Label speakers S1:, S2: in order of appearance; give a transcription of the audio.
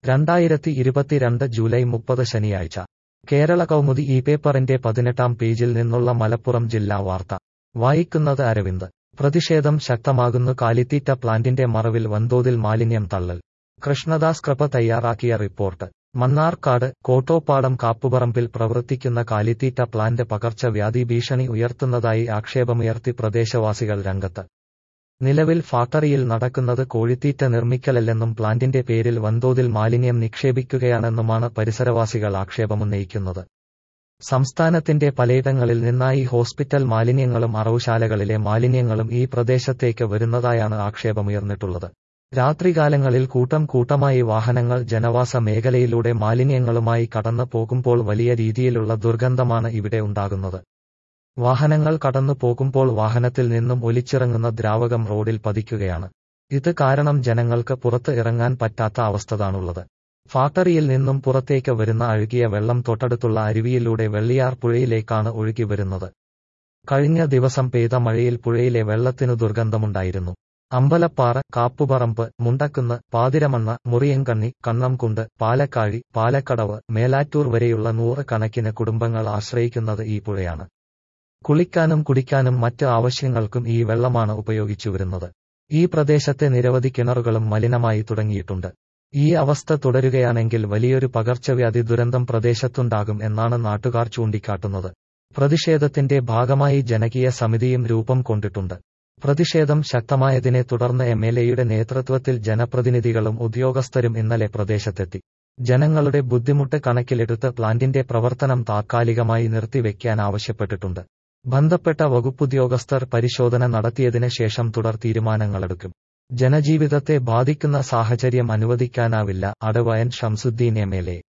S1: രണ്ടായിരത്തി ഇരുപത്തിരണ്ട് ജൂലൈ മുപ്പത് ശനിയാഴ്ച കേരള കൗമുദി ഈ പേപ്പറിന്റെ പതിനെട്ടാം പേജിൽ നിന്നുള്ള മലപ്പുറം ജില്ലാ വാർത്ത വായിക്കുന്നത് അരവിന്ദ് പ്രതിഷേധം ശക്തമാകുന്നു കാലിത്തീറ്റ പ്ലാന്റിന്റെ മറവിൽ വൻതോതിൽ മാലിന്യം തള്ളൽ കൃഷ്ണദാസ് കൃപ തയ്യാറാക്കിയ റിപ്പോർട്ട് മണ്ണാർക്കാട് കോട്ടോപ്പാടം കാപ്പുപറമ്പിൽ പ്രവർത്തിക്കുന്ന കാലിത്തീറ്റ പ്ലാന്റ് പകർച്ചവ്യാധി ഭീഷണി ഉയർത്തുന്നതായി ആക്ഷേപമുയർത്തി പ്രദേശവാസികൾ രംഗത്ത് നിലവിൽ ഫാക്ടറിയിൽ നടക്കുന്നത് കോഴിത്തീറ്റ നിർമ്മിക്കലല്ലെന്നും പ്ലാന്റിന്റെ പേരിൽ വൻതോതിൽ മാലിന്യം നിക്ഷേപിക്കുകയാണെന്നുമാണ് പരിസരവാസികൾ ആക്ഷേപമുന്നയിക്കുന്നത് സംസ്ഥാനത്തിന്റെ പലയിടങ്ങളിൽ നിന്നായി ഹോസ്പിറ്റൽ മാലിന്യങ്ങളും അറവുശാലകളിലെ മാലിന്യങ്ങളും ഈ പ്രദേശത്തേക്ക് വരുന്നതായാണ് ആക്ഷേപമുയർന്നിട്ടുള്ളത് രാത്രികാലങ്ങളിൽ കൂട്ടം കൂട്ടമായി വാഹനങ്ങൾ ജനവാസ മേഖലയിലൂടെ മാലിന്യങ്ങളുമായി കടന്നു പോകുമ്പോൾ വലിയ രീതിയിലുള്ള ദുർഗന്ധമാണ് ഇവിടെ ഉണ്ടാകുന്നത് വാഹനങ്ങൾ കടന്നു പോകുമ്പോൾ വാഹനത്തിൽ നിന്നും ഒലിച്ചിറങ്ങുന്ന ദ്രാവകം റോഡിൽ പതിക്കുകയാണ് ഇത് കാരണം ജനങ്ങൾക്ക് പുറത്ത് ഇറങ്ങാൻ പറ്റാത്ത അവസ്ഥതാണുള്ളത് ഫാക്ടറിയിൽ നിന്നും പുറത്തേക്ക് വരുന്ന അഴുകിയ വെള്ളം തൊട്ടടുത്തുള്ള അരുവിയിലൂടെ വെള്ളിയാർ പുഴയിലേക്കാണ് ഒഴുകി വരുന്നത് കഴിഞ്ഞ ദിവസം പെയ്ത മഴയിൽ പുഴയിലെ വെള്ളത്തിനു ദുർഗന്ധമുണ്ടായിരുന്നു അമ്പലപ്പാറ കാപ്പുപറമ്പ് മുണ്ടക്കുന്ന് പാതിരമണ്ണ മുറിയങ്കണ്ണി കണ്ണംകുണ്ട് പാലക്കാഴി പാലക്കടവ് മേലാറ്റൂർ വരെയുള്ള നൂറ് കണക്കിന് കുടുംബങ്ങൾ ആശ്രയിക്കുന്നത് ഈ പുഴയാണ് കുളിക്കാനും കുടിക്കാനും മറ്റ് ആവശ്യങ്ങൾക്കും ഈ വെള്ളമാണ് ഉപയോഗിച്ചു വരുന്നത് ഈ പ്രദേശത്തെ നിരവധി കിണറുകളും മലിനമായി തുടങ്ങിയിട്ടുണ്ട് ഈ അവസ്ഥ തുടരുകയാണെങ്കിൽ വലിയൊരു പകർച്ചവ്യാധി ദുരന്തം പ്രദേശത്തുണ്ടാകും എന്നാണ് നാട്ടുകാർ ചൂണ്ടിക്കാട്ടുന്നത് പ്രതിഷേധത്തിന്റെ ഭാഗമായി ജനകീയ സമിതിയും രൂപം കൊണ്ടിട്ടുണ്ട് പ്രതിഷേധം ശക്തമായതിനെ തുടർന്ന് എം എൽ എയുടെ നേതൃത്വത്തിൽ ജനപ്രതിനിധികളും ഉദ്യോഗസ്ഥരും ഇന്നലെ പ്രദേശത്തെത്തി ജനങ്ങളുടെ ബുദ്ധിമുട്ട് കണക്കിലെടുത്ത് പ്ലാന്റിന്റെ പ്രവർത്തനം താത്കാലികമായി നിർത്തിവെക്കാൻ ആവശ്യപ്പെട്ടിട്ടുണ്ട് ബന്ധപ്പെട്ട വകുപ്പുദ്യോഗസ്ഥർ പരിശോധന നടത്തിയതിന് ശേഷം തുടർ തീരുമാനങ്ങളെടുക്കും ജനജീവിതത്തെ ബാധിക്കുന്ന സാഹചര്യം അനുവദിക്കാനാവില്ല അടവയൻ ഷംസുദ്ദീൻ എം എൽ എ